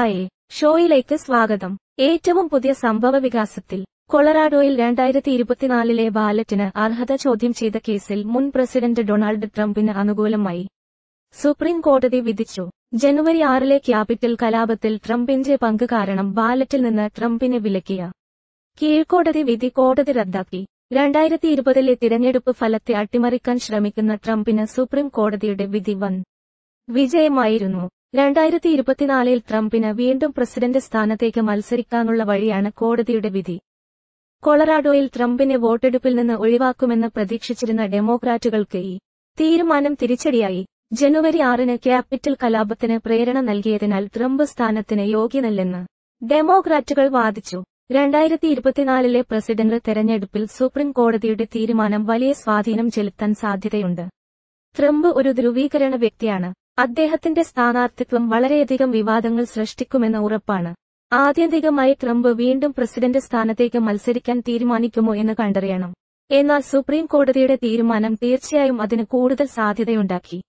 hi ഷോയിലേക്ക് സ്വാഗതം ഏറ്റവും പുതിയ സംഭവ വികാസത്തിൽ കൊളറാഡോയിൽ രണ്ടായിരത്തി ഇരുപത്തിനാലിലെ ബാലറ്റിന് അർഹത ചോദ്യം ചെയ്ത കേസിൽ മുൻ പ്രസിഡന്റ് ഡൊണാൾഡ് ട്രംപിന് അനുകൂലമായി സുപ്രീം കോടതി വിധിച്ചു ജനുവരി ആറിലെ ക്യാപിറ്റൽ കലാപത്തിൽ ട്രംപിന്റെ പങ്ക് കാരണം ബാലറ്റിൽ നിന്ന് ട്രംപിനെ വിലക്കിയ കീഴ്ക്കോടതി വിധി കോടതി റദ്ദാക്കി രണ്ടായിരത്തി ഇരുപതിലെ തിരഞ്ഞെടുപ്പ് ഫലത്തെ അട്ടിമറിക്കാൻ ശ്രമിക്കുന്ന ട്രംപിന് സുപ്രീം കോടതിയുടെ വിധി വൻ വിജയമായിരുന്നു രണ്ടായിരത്തി ഇരുപത്തിനാലിൽ ട്രംപിന് വീണ്ടും പ്രസിഡന്റ് സ്ഥാനത്തേക്ക് മത്സരിക്കാനുള്ള വഴിയാണ് കോടതിയുടെ വിധി കൊളറാഡോയിൽ ട്രംപിനെ വോട്ടെടുപ്പിൽ നിന്ന് ഒഴിവാക്കുമെന്ന് പ്രതീക്ഷിച്ചിരുന്ന ഡെമോക്രാറ്റുകൾക്ക് ഈ തീരുമാനം തിരിച്ചടിയായി ജനുവരി ആറിന് ക്യാപിറ്റൽ കലാപത്തിന് പ്രേരണ നൽകിയതിനാൽ ട്രംപ് സ്ഥാനത്തിന് യോഗ്യനല്ലെന്ന് ഡെമോക്രാറ്റുകൾ വാദിച്ചു രണ്ടായിരത്തി ഇരുപത്തിനാലിലെ പ്രസിഡന്റ് തെരഞ്ഞെടുപ്പിൽ സുപ്രീം കോടതിയുടെ തീരുമാനം വലിയ സ്വാധീനം ചെലുത്താൻ സാധ്യതയുണ്ട് ട്രംപ് ഒരു ധ്രുവീകരണ വ്യക്തിയാണ് അദ്ദേഹത്തിന്റെ സ്ഥാനാർത്ഥിത്വം വളരെയധികം വിവാദങ്ങൾ സൃഷ്ടിക്കുമെന്ന് ഉറപ്പാണ് ആത്യന്തികമായി ട്രംപ് വീണ്ടും പ്രസിഡന്റ് സ്ഥാനത്തേക്ക് മത്സരിക്കാൻ തീരുമാനിക്കുമോ എന്ന് കണ്ടറിയണം എന്നാൽ സുപ്രീം കോടതിയുടെ തീരുമാനം തീർച്ചയായും അതിന് കൂടുതൽ സാധ്യതയുണ്ടാക്കി